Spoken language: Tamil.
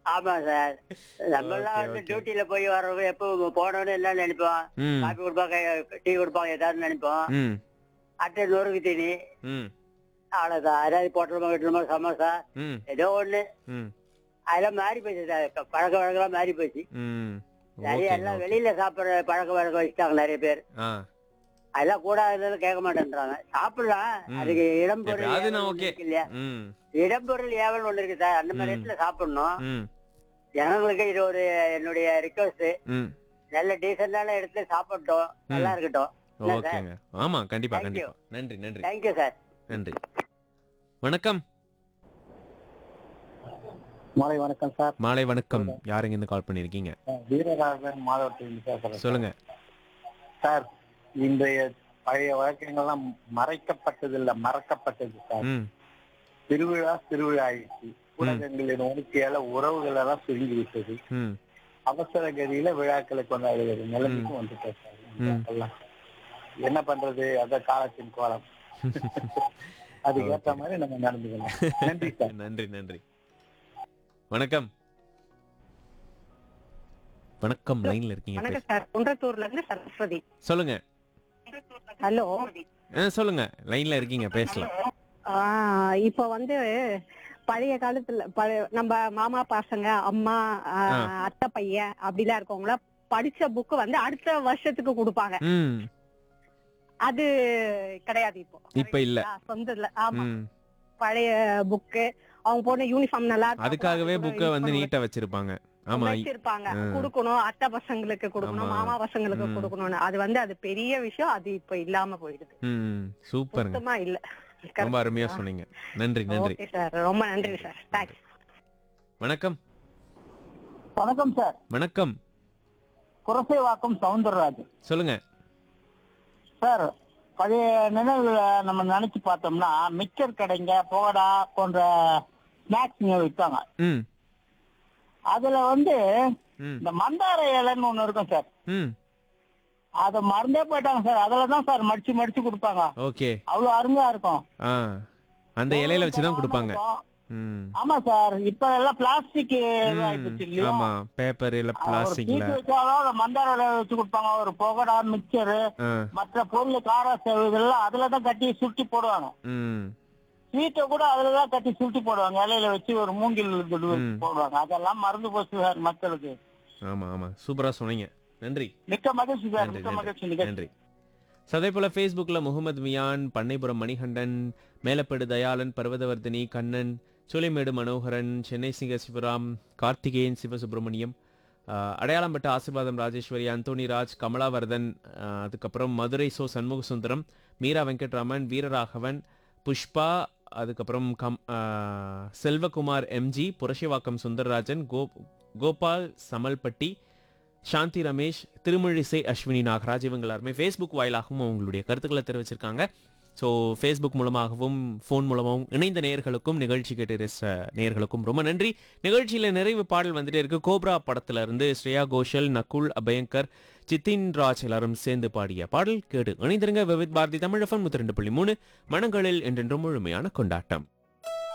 ஆமா சார் நம்ம எல்லாம் Okay, வந்து okay. டியூட்டில போய் வர்றவங்க எப்போ போனோன்னு எல்லாம் நினைப்போம் ம் காபி கொடுப்பாங்க டீ கொடுப்பாங்க ஏதாவது நினைப்போம் ம் அட்டை நொறுக்கு தீனி ம் அவ்வளவுதான் அதாவது பொட்டலமா கிட்டலமா சமோசா ம் ஏதோ ஒண்ணு ம் அதெல்லாம் மாறி போச்சு சார் க- பழக்க வழக்கம்லாம் மாறி போச்சு ம் நிறைய ஓகேங்க எல்லாம் ஓகே வெளியில சாப்பிடுற பழக்க வழக்கம் வச்சுட்டாங்க நிறைய பேர் ஆ அதெல்லாம் கூடாதுன்னு கேட்க மாட்டேன்றாங்க சாப்பிடலாம் ம். அதுக்கு இடம் பொருள் எப்பயாவது ஏவல் நான் ஒண்ணு ஓகே இருக்கு இல்லையா ம் இடம் பொருள் ஏவல் ஒண்ணு இருக்கு சார் அந்த மாதிரி ம். இடத்துல சாப்பிடணும் ம் ஜனங்களுக்கு இது ஒரு என்னுடைய ரிக்வஸ்ட் ம் நல்ல டீசென்டான இடத்துல சாப்பிட்டோம் நல்லா இருக்கட்டும் என்ன சார் ஓகேங்க ஆமா கண்டிப்பா Thank you. கண்டிப்பா நன்றி நன்றி தேங்க்யூ சார் நன்றி வணக்கம் மாலை வணக்கம் சார் மாலை வணக்கம் யாருங்க இருந்து கால் பண்ணிருக்கீங்க வீரராகவன் மாதவத்திலிருந்து பேசுறேன் சொல்லுங்க சார் இன்றைய பழைய வழக்கங்கள்லாம் மறைக்கப்பட்டதில்ல மறக்கப்பட்டது சார் ம் திருவிழா திருவிழா ஆயிடுச்சு ஊடகங்களின் உணர்ச்சியால உறவுகள் எல்லாம் சுருங்கி விட்டது ம் அவசர கதியில விழாக்களை கொண்டாடுகிறது நிலைமைக்கு வந்துட்டோம் சார் ம். எல்லாம். என்ன பண்றது அத காலத்தின் கோலம் அதுக்கு ஏத்த மாதிரி நம்ம நடந்துக்கணும் நன்றி சார் நன்றி நன்றி வணக்கம் வணக்கம் லைன்ல இருக்கீங்க வணக்கம் பேச- சார் குன்றத்தூர்ல இருந்து சரஸ்வதி சொல்லுங்க ஹலோ ஆ, சொல்லுங்க லைன்ல இருக்கீங்க பேசலாம் இப்போ வந்து பழைய காலத்துல பழைய நம்ம மாமா பசங்க அம்மா ஆ, ஆ. அத்தை பையன் அப்படிலாம் இருக்கவங்கள படிச்ச புக் வந்து அடுத்த வருஷத்துக்கு கொடுப்பாங்க ம் அது கிடையாது இப்போ இப்ப இல்ல ஆ, சொந்த இல்ல ஆமா ம் பழைய புக்கு அவங்க போன யூனிஃபார்ம் நல்லா இருக்கும். அதுக்காகவே அது கூட புக்கை use வந்து பண்ணுவாங்க. நீட்டா வச்சிருப்பாங்க ஆமா இ- வச்சிருப்பாங்க ஆ. கொடுக்கணும் அத்தை பசங்களுக்கு கொடுக்கணும் ஆமா. மாமா பசங்களுக்கு ம். கொடுக்கணும்னு அது வந்து அது பெரிய விஷயம் அது இப்ப இல்லாம போயிடுது ம் சூப்பருங்க சுத்தமா இல்ல ரொம்ப அருமையா சொன்னீங்க நன்றி நன்றி ஓகே சார் ரொம்ப நன்றி சார் தேங்க்ஸ் வணக்கம் வணக்கம் சார் வணக்கம் குரசைவாக்கம் சவுந்தரராஜன் சொல்லுங்க சார் பழைய நினைவுகளை நம்ம நினைச்சு பார்த்தோம்னா மிக்சர் கடைங்க போகடா போன்ற ஸ்நாக்ஸ்ங்க விற்பாங்க ம் அதுல வந்து ம் இந்த மந்தார இலைன்னு ஒண்ணு இருக்கும் சார் ம் அத மறந்தே போயிட்டாங்க சார் அதுல தான் சார் மடிச்சு மடிச்சு கொடுப்பாங்க ஓகே அவ்வளவு அருமையா இருக்கும் ஆ அந்த இலையில வச்சு தான் கொடுப்பாங்க இருக்கும். ம் ஆமா சார் இப்ப எல்லாம் பிளாஸ்டிக் ம், ஆயிடுச்சு இல்லையா ஆமா பேப்பர் இல்ல ஒரு பிளாஸ்டிக்ல சீட்டு வச்சாலும் அந்த மந்தார இலைய வச்சு கொடுப்பாங்க ஒரு புகடா மிக்சரு ஆ மற்ற பொருள் கார சேவு இதெல்லாம் அதுலதான் கட்டி சுருட்டி போடுவாங்க ம் சீட்டை கூட அதுலதான் கட்டி சுருட்டி போடுவாங்க இலையில வச்சு ஒரு மூங்கில் இது வச்சு ம். போடுவாங்க அதெல்லாம் மறந்து போச்சு சார் மக்களுக்கு ஆமா ஆமா சூப்பரா சொன்னீங்க நன்றி மிக்க மகிழ்ச்சி சார் நன்றி மிக்க மகிழ்ச்சி நன்றி நிகழ்ச்சி நன்றி So, அதே போல ஃபேஸ்புக்கில் முகமது மியான் பண்ணைபுரம் மணிகண்டன் மேலப்படு தயாளன் பர்வதவர்தினி கண்ணன் சோலைமேடு மனோகரன் சென்னை சிங்க சிவராம் கார்த்திகேயன் சிவசுப்பிரமணியம் ஆஹ், அடையாளம்பட்ட ஆசீர்வாதம் ராஜேஸ்வரி அந்தோனி ராஜ் கமலாவர்தன் ஆஹ், அதுக்கப்புறம் மதுரை சோ சண்முக சுந்தரம் மீரா வெங்கட்ராமன் வீரராகவன் புஷ்பா அதுக்கப்புறம் கம் ஆஹ், செல்வகுமார் எம்ஜி புரஷிவாக்கம் சுந்தரராஜன் கோ கோபால் சமல்பட்டி சாந்தி ரமேஷ் திருமழிசை அஸ்வினி நாகராஜ் இவங்க எல்லாருமே ஃபேஸ்புக் வாயிலாகவும் அவங்களுடைய கருத்துக்களை தெரிவிச்சிருக்காங்க ஸோ ஃபேஸ்புக் மூலமாகவும் ஃபோன் மூலமாகவும் இணைந்த நேயர்களுக்கும் நிகழ்ச்சி கேட்டு ரசித்த நேயர்களுக்கும் ரொம்ப நன்றி நிகழ்ச்சியில் நிறைவு பாடல் வந்துட்டே இருக்கு கோப்ரா படத்துல இருந்து ஸ்ரேயா கோஷல் நகுல் அபயங்கர் சித்தின் ராஜ் எல்லாரும் சேர்ந்து பாடிய பாடல் கேட்டு இணைந்திருங்க விவித் பாரதி தமிழ் எஃப்எம் நூற்றி ரெண்டு புள்ளி மூணு மனங்களில் என்றென்றும் முழுமையான கொண்டாட்டம்